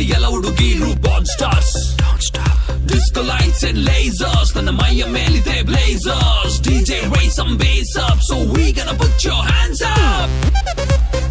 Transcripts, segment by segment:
ಎಲ್ಲ ಹುಡುಗಿರು ಬಾನ್ stars disco lights and lasers ನನ್ನ ಮೈಯ ಮೇಲಿದೆ blazers DJ raise some bass up so we gonna put your hands up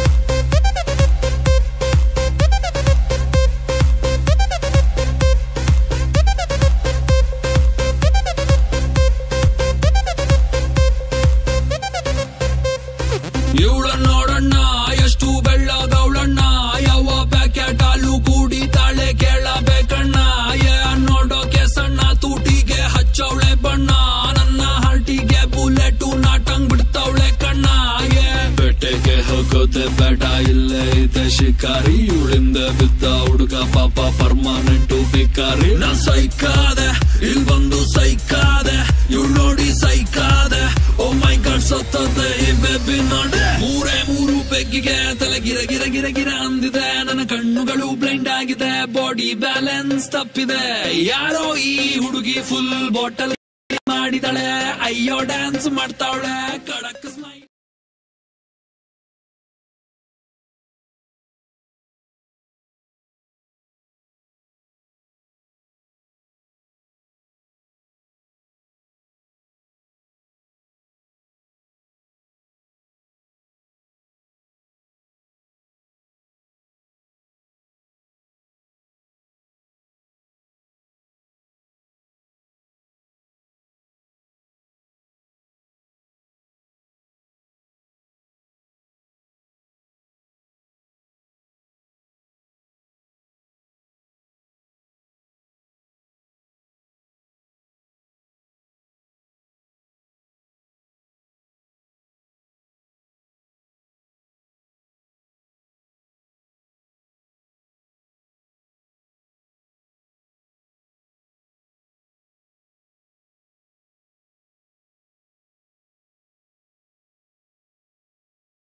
ಇವಳ ನೋಡಣ್ಣ ಎಷ್ಟು ಬೆಳ್ಳಗವಳಣ್ಣ ಯಾವ ಪ್ಯಾಕೆಟ್ ಹಾಲು ಕುಡಿತಾಳೆ ಕೇಳಬೇಕಣ್ಣ ಏ ನೋಡೋಕೆ ಸಣ್ಣ ತೂಟಿಗೆ ಹಚ್ಚವಳೆ ಬಣ್ಣ ನನ್ನ ಹರ್ಟಿಗೆ ಬುಲೆಟ್ ನಾಟಂಗ್ ಬಿಡ್ತಾವಳೆ ಕಣ್ಣ ಏ ಬೆಟ್ಟೆಗೆ ಹೋಗೋದೆ ಬೇಡ ಇಲ್ಲೇ ಇದೆ ಶಿಕಾರಿ ಇವಳಿಂದ ಬಿದ್ದ ಹುಡುಗ ಪಾಪ ಪರ್ಮನೆಂಟ್ ಭಿಕಾರಿ ನಾ ಸೈಕಾದೆ ಇಲ್ ಬಂದು ಸೈಕಾದೆ ಇವಳು ನೋಡಿ ಸೈಕಾದೆ ಓ ಮೈ ಗಾಡ್ ಸತ್ತದೆ ಈ ಬೇಬಿ ನೋಡೆ ಮೂರೇ ಮೂರು ಬೆಗ್ಗಿಗೆ ತಲೆ ಗಿರ ಗಿರ ಗಿರ ಗಿರ ಅಂದಿದೆ ನನ್ನ ಕಣ್ಣುಗಳು ಬ್ಲೈಂಡ್ ಆಗಿದೆ ಬಾಡಿ ಬ್ಯಾಲೆನ್ಸ್ ತಪ್ಪಿದೆ ಯಾರೋ ಈ ಹುಡುಗಿ ಫುಲ್ ಬಾಟಲ್ ಮಾಡಿದಾಳೆ ಅಯ್ಯೋ ಡ್ಯಾನ್ಸ್ ಮಾಡ್ತಾವಳೆ ಕಡಕ್